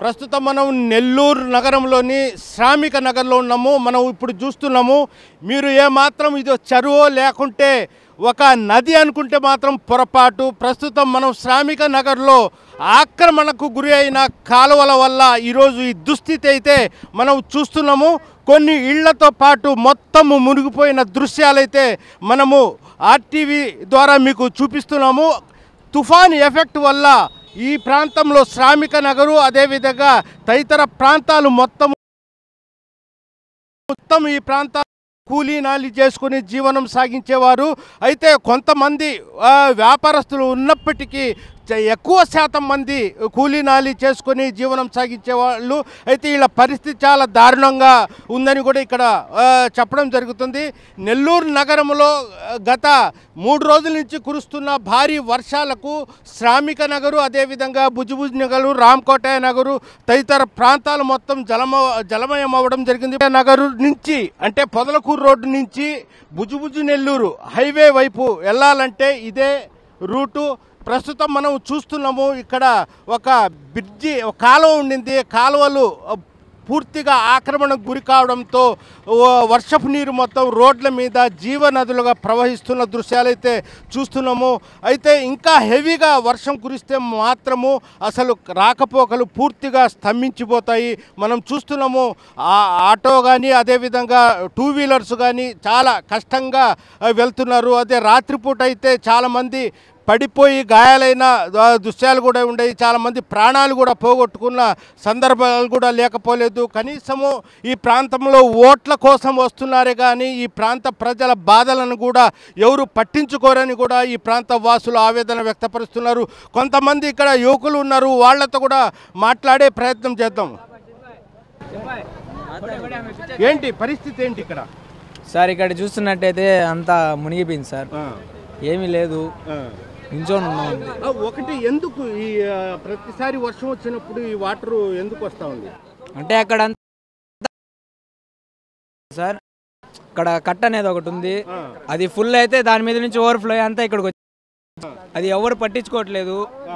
ప్రస్తుతం మనం నెల్లూరు నగరంలోని శ్రామిక నగర్లో ఉన్నాము మనం ఇప్పుడు చూస్తున్నాము మీరు ఏమాత్రం ఇది చెరువు లేకుంటే ఒక నది అనుకుంటే మాత్రం పొరపాటు ప్రస్తుతం మనం శ్రామిక నగర్లో ఆక్రమణకు గురి అయిన కాలువల వల్ల ఈరోజు ఈ దుస్థితి అయితే మనం చూస్తున్నాము కొన్ని ఇళ్లతో పాటు మొత్తము మునిగిపోయిన దృశ్యాలైతే మనము ఆర్టీవీ ద్వారా మీకు చూపిస్తున్నాము తుఫాన్ ఎఫెక్ట్ వల్ల ఈ ప్రాంతంలో శ్రామిక నగరు అదేవిధంగా తదితర ప్రాంతాలు మొత్తం మొత్తం ఈ ప్రాంతాలు కూలీ నాలి చేసుకుని జీవనం సాగించేవారు అయితే కొంతమంది ఆ, వ్యాపారస్తులు ఉన్నప్పటికీ చ- ఎక్కువ శాతం మంది కూలీ నాలి చేసుకొని జీవనం సాగించే వాళ్ళు అయితే వీళ్ళ పరిస్థితి చాలా దారుణంగా ఉందని కూడా ఇక్కడ ఆ, చెప్పడం జరుగుతుంది నెల్లూరు నగరంలో ఆ, గత మూడు రోజుల నుంచి కురుస్తున్న భారీ వర్షాలకు శ్రామిక నగరు అదేవిధంగా బుజ్జుబుజ్ నగరు రామ్కోట నగరు తదితర ప్రాంతాలు మొత్తం జలమ జలమయం అవ్వడం జరిగింది నగరు నుంచి అంటే పొదలకూరు రోడ్డు నుంచి బుజ్జుబుజ్జు నెల్లూరు హైవే వైపు వెళ్ళాలంటే ఇదే రూటు ప్రస్తుతం మనం చూస్తున్నాము ఇక్కడ ఒక బ్రిడ్జి ఒక కాలువ ఉండింది కాలువలు ఆ, పూర్తిగా ఆక్రమణకు గురి కావడంతో ఓ వర్షపు నీరు మొత్తం రోడ్ల మీద జీవనదులుగా ప్రవహిస్తున్న దృశ్యాలైతే చూస్తున్నాము అయితే ఇంకా హెవీగా వర్షం కురిస్తే మాత్రము అసలు రాకపోకలు పూర్తిగా స్తంభించిపోతాయి మనం చూస్తున్నాము ఆ ఆటో కానీ అదేవిధంగా టూ వీలర్స్ కానీ చాలా కష్టంగా ఆ, వెళ్తున్నారు అదే రాత్రిపూట అయితే చాలామంది పడిపోయి గాయాలైన ఆ, దృశ్యాలు కూడా ఉండేవి చాలామంది ప్రాణాలు కూడా పోగొట్టుకున్న సందర్భాలు కూడా లేకపోలేదు కనీసము ఈ ప్రాంతంలో ఓట్ల కోసం వస్తున్నారే కానీ ఈ ప్రాంత ప్రజల బాధలను కూడా ఎవరు పట్టించుకోరని కూడా ఈ ప్రాంత వాసులు ఆవేదన వ్యక్తపరుస్తున్నారు కొంతమంది ఇక్కడ యువకులు ఉన్నారు వాళ్ళతో కూడా మాట్లాడే ప్రయత్నం చేద్దాం ఏంటి పరిస్థితి ఏంటి ఇక్కడ సార్ ఇక్కడ చూస్తున్నట్టయితే అంతా మునిగిపోయింది సార్ ఆ, ఏమీ లేదు ఆ. నించొని ఉన్నాం ఆ, ఒకటి ఎందుకు ఈ ఆ, ప్రతిసారి వర్షం వచ్చినప్పుడు ఈ వాటర్ ఎందుకు వస్తా ఉంది అంటే అక్కడ అంతా సార్ ఇక్కడ కట్ట అనేది ఒకటి ఉంది ఆ, అది ఫుల్ అయితే దాని మీద నుంచి ఓవర్ఫ్లో అంతా ఇక్కడికి వచ్చి అది ఎవరు పట్టించుకోవట్లేదు ఆ,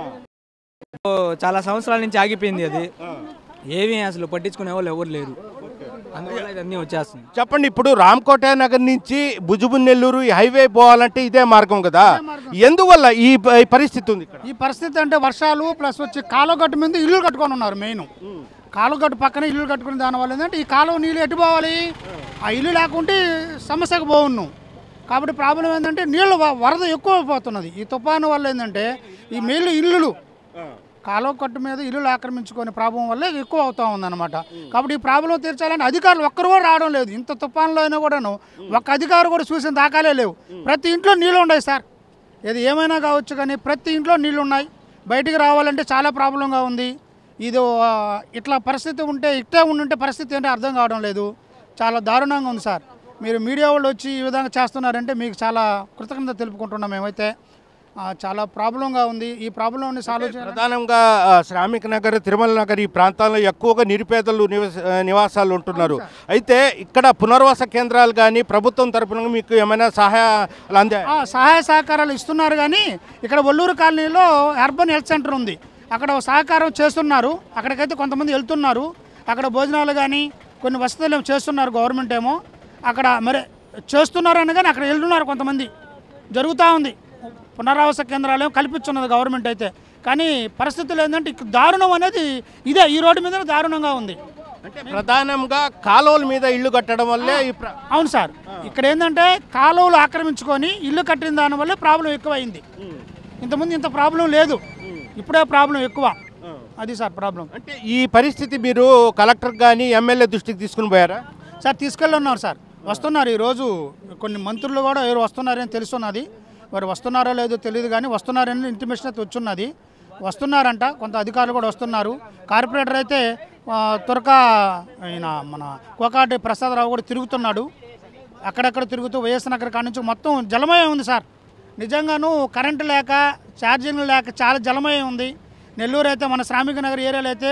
ఓ, చాలా సంవత్సరాల నుంచి ఆగిపోయింది అది ఆ. ఏమీ అసలు పట్టించుకునే వాళ్ళు ఎవరు లేరు అందువల్ల ఇదన్నీ వచ్చేస్తుంది చెప్పండి ఇప్పుడు రామ్కోట నగర్ నుంచి భుజుబు నెల్లూరు ఈ హైవే పోవాలంటే ఇదే మార్గం కదా ఎందువల్ల ఈ ప- ఈ పరిస్థితి ఉంది ఇక్కడ ఈ పరిస్థితి అంటే వర్షాలు ప్లస్ వచ్చి కాలువగట్టు మీద ఇల్లు కట్టుకొని ఉన్నారు మెయిన్ కాలువగట్టు పక్కన ఇల్లు కట్టుకుని దానివల్ల ఏంటంటే ఈ కాలువ నీళ్ళు ఎటు పోవాలి ఆ ఇల్లు లేకుంటే సమస్యకు పోవును కాబట్టి ప్రాబ్లం ఏంటంటే నీళ్ళు వ- వరద ఎక్కువ పోతున్నది ఈ తుఫాను వల్ల ఏంటంటే ఈ మెయిన్ ఇల్లులు కాలువ కట్టు మీద ఇల్లులు ఆక్రమించుకునే ప్రాబ్లం వల్ల ఎక్కువ అవుతా ఉందన్నమాట కాబట్టి ఈ ప్రాబ్లం తీర్చాలంటే అధికారులు ఒక్కరు కూడా రావడం లేదు ఇంత తుఫాన్లో అయినా కూడాను ఒక్క అధికారి కూడా చూసిన దాఖలే లేవు ప్రతి ఇంట్లో నీళ్ళు ఉన్నాయి సార్ ఇది ఏమైనా కావచ్చు కానీ ప్రతి ఇంట్లో నీళ్ళు ఉన్నాయి బయటికి రావాలంటే చాలా ప్రాబ్లంగా ఉంది ఇది ఆ, ఇట్లా పరిస్థితి ఉంటే ఇట్టే ఉండుంటే పరిస్థితి ఏంటో అర్థం కావడం లేదు చాలా దారుణంగా ఉంది సార్ మీరు మీడియా వాళ్ళు వచ్చి ఈ విధంగా చేస్తున్నారంటే మీకు చాలా కృతజ్ఞత తెలుపుకుంటున్నాం మేమైతే ఆ, చాలా ప్రాబ్లంగా ఉంది ఈ ప్రాబ్లంని సాల్వ్ చేయాలి ప్రధానంగా ఆ, శ్రామిక నగర్ తిరుమల నగర్ ఈ ప్రాంతాల్లో ఎక్కువగా నిరుపేదలు నివస ఆ, నివాసాలు ఉంటున్నారు అయితే ఇక్కడ పునర్వాస కేంద్రాలు కానీ ప్రభుత్వం తరపున మీకు ఏమైనా సహాయాలు అందా ఆ, సహాయ సహకారాలు ఇస్తున్నారు కానీ ఇక్కడ ఒల్లూరు కాలనీలో అర్బన్ హెల్త్ సెంటర్ ఉంది అక్కడ సహకారం చేస్తున్నారు అక్కడికైతే కొంతమంది వెళ్తున్నారు అక్కడ భోజనాలు కానీ కొన్ని వసతులు ఏమో చేస్తున్నారు గవర్నమెంట్ ఏమో అక్కడ మరి చేస్తున్నారు అని కానీ అక్కడ వెళ్తున్నారు కొంతమంది జరుగుతూ ఉంది పునరావాస కేంద్రాలు ఏమో కల్పించున్నది గవర్నమెంట్ అయితే కానీ పరిస్థితులు ఏంటంటే ఇక్కడ దారుణం అనేది ఇదే ఈ రోడ్డు మీద దారుణంగా ఉంది అంటే ప్రధానంగా కాలువల మీద ఇల్లు కట్టడం వల్లే ఈ ప్ర- అవును సార్ ఇక్కడ ఏంటంటే కాలువలు ఆక్రమించుకొని ఇల్లు కట్టిన దానివల్ల ప్రాబ్లం ఎక్కువైంది ఇంతకుముందు ఇంత ప్రాబ్లం లేదు ఇప్పుడే ప్రాబ్లం ఎక్కువ అది సార్ ప్రాబ్లం అంటే ఈ పరిస్థితి మీరు కలెక్టర్ కానీ ఎమ్మెల్యే దృష్టికి తీసుకుని పోయారా సార్ తీసుకెళ్ళి ఉన్నారు సార్ వస్తున్నారు ఈరోజు కొన్ని మంత్రులు కూడా ఎవరు వస్తున్నారని తెలుస్తున్నది వారు వస్తున్నారో లేదో తెలియదు కానీ వస్తున్నారని ఇంటిమేషన్ అయితే వచ్చున్నది వస్తున్నారంట కొంత అధికారులు కూడా వస్తున్నారు కార్పొరేటర్ అయితే ఆ, తురక ఆయన మన కోకాటి ప్రసాదరావు కూడా తిరుగుతున్నాడు అక్కడక్కడ తిరుగుతూ వైఎస్ నగర్ కాడ నుంచి మొత్తం జలమయం ఉంది సార్ నిజంగాను కరెంటు లేక ఛార్జింగ్లు లేక చాలా జలమయం ఉంది నెల్లూరు అయితే మన శ్రామిక నగర్ ఏరియాలో అయితే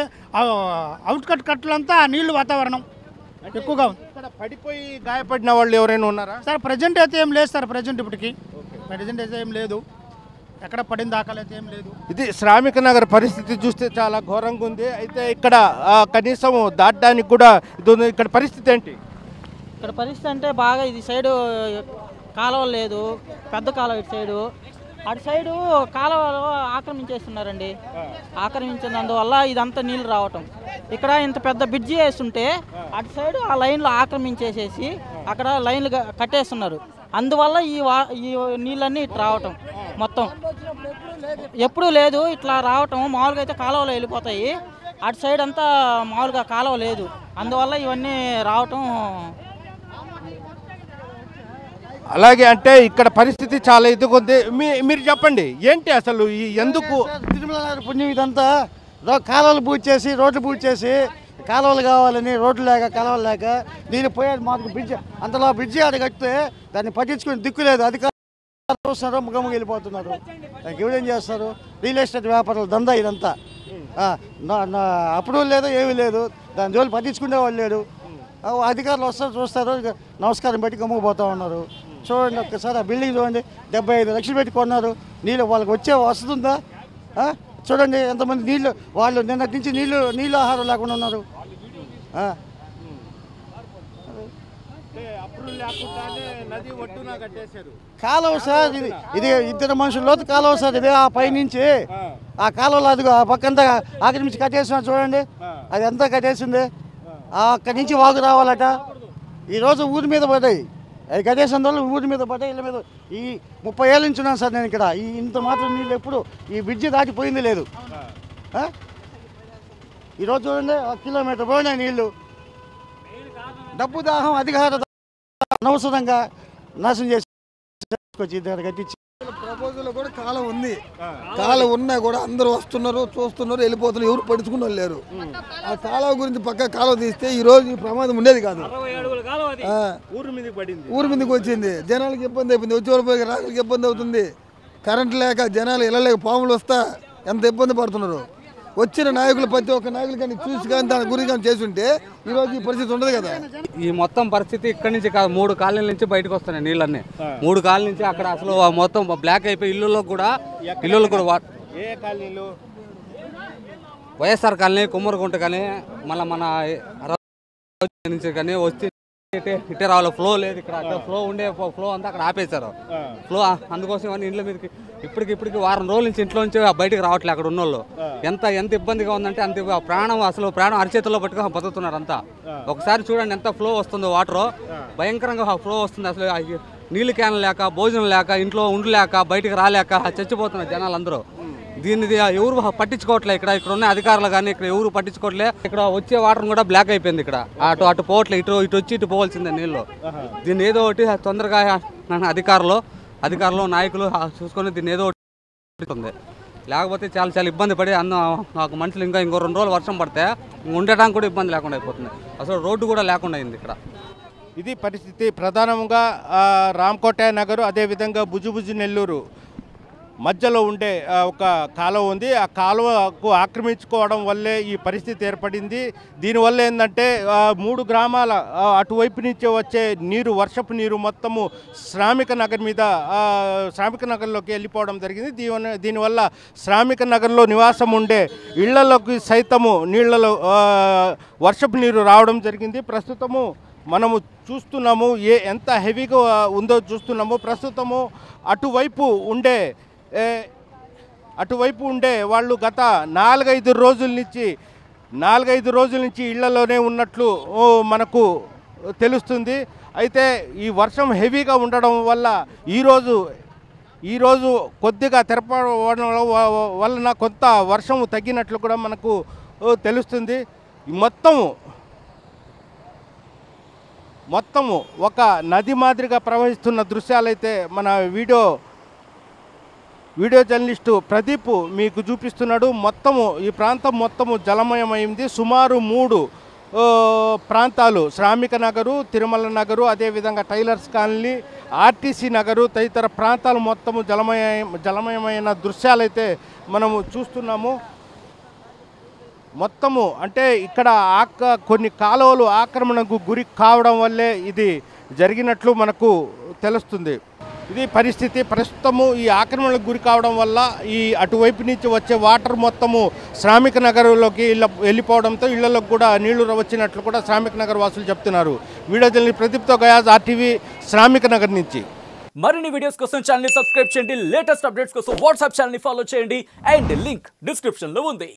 అవుట్ కట్ కట్టులంతా నీళ్లు వాతావరణం ఎక్కువగా ఉంది ఇక్కడ పడిపోయి గాయపడిన వాళ్ళు ఎవరైనా ఉన్నారా సార్ ప్రజెంట్ అయితే ఏం లేదు సార్ ప్రజెంట్ ఇప్పటికి ప్రజెంట్ అయితే ఏం లేదు ఎక్కడ పడిన దాఖలైతే ఏం లేదు ఇది శ్రామిక నగర్ పరిస్థితి చూస్తే చాలా ఘోరంగా ఉంది అయితే ఇక్కడ ఆ, కనీసం దాటడానికి కూడా ఇది ఉంది. ఇక్కడ పరిస్థితి ఏంటి ఇక్కడ పరిస్థితి అంటే బాగా ఇది సైడు కాలువ లేదు పెద్ద కాలువ ఇటు సైడు అటు సైడు కాలువలో ఆక్రమించేస్తున్నారండి ఆక్రమించినందువల్ల ఇదంతా నీళ్ళు రావటం ఇక్కడ ఇంత పెద్ద బ్రిడ్జి వేస్తుంటే అటు సైడు ఆ లైన్లు ఆక్రమించేసేసి అక్కడ లైన్లు క- కట్టేస్తున్నారు అందువల్ల ఈ వా ఈ నీళ్ళన్నీ ఇటు రావటం మొత్తం ఎప్పుడూ లేదు ఇట్లా రావటం మామూలుగా అయితే కాలువలో వెళ్ళిపోతాయి అటు సైడ్ అంతా మామూలుగా కాలువ లేదు అందువల్ల ఇవన్నీ రావటం అలాగే అంటే ఇక్కడ పరిస్థితి చాలా ఇదిగా ఉంది మీ మీరు చెప్పండి ఏంటి అసలు ఈ ఎందుకు తిరుమల నగర పుణ్యం ఇదంతా రో- కాలువలు పూజ చేసి రోడ్లు పూజ చేసి కాలువలు కావాలని రోడ్లు లేక కాలువలు లేక నేను పోయేది మాకు బ్రిడ్జ్ అంతలో బ్రిడ్జి ఆడ కడితే దాన్ని పట్టించుకుని దిక్కు లేదు అధికారులు చూస్తున్నారు ముఖముఖ వెళ్ళిపోతున్నారు దానికి ఎవరేం చేస్తారు రియల్ ఎస్టేట్ వ్యాపారాలు దందా ఇదంతా ఆ, నా- నా అప్పుడు లేదు ఏమీ లేదు దాని జోలు పట్టించుకునే వాళ్ళు లేడు ఆ, అధికారులు వస్తారు చూస్తారు ఇక నమస్కారం పెట్టి గమ్ముకు పోతా ఉన్నారు చూడండి ఒక్కసారి ఆ బిల్డింగ్ చూడండి డెబ్బై ఐదు లక్షలు పెట్టి కొన్నారు నీళ్ళు వాళ్ళకి వచ్చే వస్తుందా ఆ? చూడండి ఎంతమంది నీళ్ళు వాళ్ళు నిన్నటి నుంచి నీళ్ళు నీళ్ళు ఆహారం లేకుండా ఉన్నారు ఆ. నది ఒడ్డున కట్టేశారు కాలువ సార్ ఇది ఇది ఇద్దరు మనుషుల లోతు కాలువ సార్ ఇది ఆ పైనుంచి ఆ కాలువలో అది ఆ పక్కంతా ఆక్రమించి కట్టేస్తున్నారు చూడండి అది అంతా కట్టేసింది ఆ అక్కడి నుంచి వాగు రావాలట ఈరోజు ఊరి మీద పడ్డాయి అవి కట్టేసినందువల్ల ఊరి మీద పడ్డాయి ఇళ్ళ మీద ఈ ముప్పై ఏళ్ళ నుంచి ఉన్నాను సార్ నేను ఇక్కడ ఈ ఇంత మాత్రం నీళ్ళు ఎప్పుడు ఈ బ్రిడ్జి దాటిపోయింది లేదు ఆ? ఈరోజు చూడండి ఆ కిలోమీటర్ పోయినాయి నీళ్ళు డబ్బు దాహం అధికార దాహం అనవసరంగా నాశనం చేసి తీసుకొచ్చి దగ్గర కట్టించి ప్రపోజల్ కూడా కాలం ఉంది కాలం ఉన్నా కూడా అందరూ వస్తున్నారు చూస్తున్నారు వెళ్ళిపోతున్నారు ఎవరు పడుచుకున్న వాళ్ళు లేరు ఆ కాలువ గురించి పక్క కాలువ తీస్తే ఈ రోజు ఈ ప్రమాదం ఉండేది కాదు ఆ, ఊరు మీదకి పడింది ఊరి మీదకి వచ్చింది జనాలకు ఇబ్బంది అయిపోయింది వచ్చే వాళ్ళు పోయి రాకలికి ఇబ్బంది అవుతుంది కరెంట్ లేక జనాలు వెళ్ళలేక పాములు వస్తా ఎంత ఇబ్బంది పడుతున్నారు వచ్చిన నాయకులు ప్రతి ఒక్క నాయకులు కానీ చూసి కానీ దాని గురించి కానీ చేసి ఉంటే ఈ రోజు ఈ పరిస్థితి ఉండదు కదా ఈ మొత్తం పరిస్థితి ఇక్కడి నుంచి కాదు మూడు కాలనీల నుంచి బయటకు వస్తున్నాయి నీళ్ళన్నీ మూడు కాలనీ నుంచి అక్కడ అసలు ఆ మొత్తం బ్లాక్ అయిపోయి ఇల్లులో కూడా ఇల్లులో కూడా వా- ఏ కాలనీలు వైఎస్ఆర్ కాలనీ కుమ్మరగుంట కానీ మళ్ళీ మన ర- నుంచి కానీ వచ్చి ఇటే ఇటే రావాలి ఫ్లో లేదు ఇక్కడ అక్కడ ఫ్లో ఉండే ఫ్లో అంతా అక్కడ ఆపేశారు ఫ్లో అందుకోసం ఇవన్నీ ఇంట్లో మీదకి ఇప్పటికి ఇప్పటికి వారం రోజుల నుంచి ఇంట్లో నుంచి బయటకు రావట్లే అక్కడ ఉన్నోళ్ళు ఎంత ఎంత ఇబ్బందిగా ఉందంటే అంత ఇబ్బ- ప్రాణం అసలు ప్రాణం అరిచేతుల్లో పట్టుకొని బతుకుతున్నారు అంతా ఒకసారి చూడండి ఎంత ఫ్లో వస్తుందో వాటర్ భయంకరంగా ఫ్లో వస్తుంది అసలు ఆ నీళ్ళు క్యాన్ లేక భోజనం లేక ఇంట్లో ఉండలేక బయటికి రాలేక చచ్చిపోతున్నారు జనాలు అందరూ దీన్ని ది- ఎవరు పట్టించుకోవట్లే ఇక్కడ ఇక్కడ ఉన్న అధికారులు కానీ ఇక్కడ ఎవరు పట్టించుకోవట్లే ఇక్కడ వచ్చే వాటర్ కూడా బ్లాక్ అయిపోయింది ఇక్కడ అటు అటు పోవట్లే ఇటు ఇటు వచ్చి ఇటు పోవాల్సిందే నీళ్ళు దీన్ని ఏదో ఒకటి తొందరగా అధికారులు అధికారులు నాయకులు చూసుకొని దీన్ని ఏదో ఒకటి ఉంది. లేకపోతే చాలా చాలా ఇబ్బంది పడి అన్న నాకు మనుషులు ఇంకా ఇంకో రెండు రోజులు వర్షం పడితే ఉండటానికి కూడా ఇబ్బంది లేకుండా అయిపోతుంది అసలు రోడ్డు కూడా లేకుండా అయింది ఇక్కడ ఇది పరిస్థితి ప్రధానంగా ఆ, రామకోట నగరు అదేవిధంగా బుజుబుజు నెల్లూరు మధ్యలో ఉండే ఆ, ఒక కాలువ ఉంది ఆ కాలువకు ఆక్రమించుకోవడం వల్లే ఈ పరిస్థితి ఏర్పడింది దీనివల్ల ఏంటంటే ఆ, మూడు గ్రామాల ఆ, అటువైపు నుంచి వచ్చే నీరు వర్షపు నీరు మొత్తము శ్రామిక నగర్ మీద ఆ, శ్రామిక నగర్లోకి వెళ్ళిపోవడం జరిగింది దీని దీనివల్ల శ్రామిక నగర్లో నివాసం ఉండే ఇళ్లలోకి సైతము నీళ్లలో ఆ, వర్షపు నీరు రావడం జరిగింది ప్రస్తుతము మనము చూస్తున్నాము ఏ ఎంత హెవీగా ఉందో చూస్తున్నాము ప్రస్తుతము అటువైపు ఉండే ఏ, అటువైపు ఉండే వాళ్ళు గత నాలుగైదు రోజుల నుంచి నాలుగైదు రోజుల నుంచి ఇళ్లలోనే ఉన్నట్లు ఓ, మనకు తెలుస్తుంది అయితే ఈ వర్షం హెవీగా ఉండడం వల్ల ఈరోజు ఈరోజు కొద్దిగా తెరపడం వ- వలన కొంత వర్షం తగ్గినట్లు కూడా మనకు ఓ, తెలుస్తుంది ఈ మొత్తము మొత్తము ఒక నది మాదిరిగా ప్రవహిస్తున్న దృశ్యాలైతే మన వీడియో వీడియో జర్నలిస్టు ప్రదీప్ మీకు చూపిస్తున్నాడు మొత్తము ఈ ప్రాంతం మొత్తము జలమయమైంది సుమారు మూడు ఆ, ప్రాంతాలు శ్రామిక నగరు తిరుమల నగరు అదేవిధంగా టైలర్స్ కాలనీ ఆర్టీసీ నగరు తదితర ప్రాంతాలు మొత్తము జలమయ జలమయమైన దృశ్యాలైతే మనము చూస్తున్నాము మొత్తము అంటే ఇక్కడ ఆక కొన్ని కాలువలు ఆక్రమణకు గురి కావడం వల్లే ఇది జరిగినట్లు మనకు తెలుస్తుంది ఇది పరిస్థితి ప్రస్తుతము ఈ ఆక్రమణకు గురి కావడం వల్ల ఈ అటువైపు నుంచి వచ్చే వాటర్ మొత్తము శ్రామిక నగర్లోకి ఇళ్ళ వెళ్ళిపోవడంతో ఇళ్లలోకి కూడా నీళ్లు వచ్చినట్లు కూడా శ్రామిక నగర్ వాసులు చెప్తున్నారు వీడియో తెలియని ప్రదీప్తో గయాజ్ ఆర్టీవీ శ్రామిక నగర్ నుంచి మరిన్ని వీడియోస్ కోసం ఛానల్ సబ్స్క్రైబ్ చేయండి లేటెస్ట్ అప్డేట్స్ కోసం వాట్సాప్ ఛానల్ ఫాలో చేయండి అండ్ లింక్ డిస్క్రిప్షన్ లో ఉంది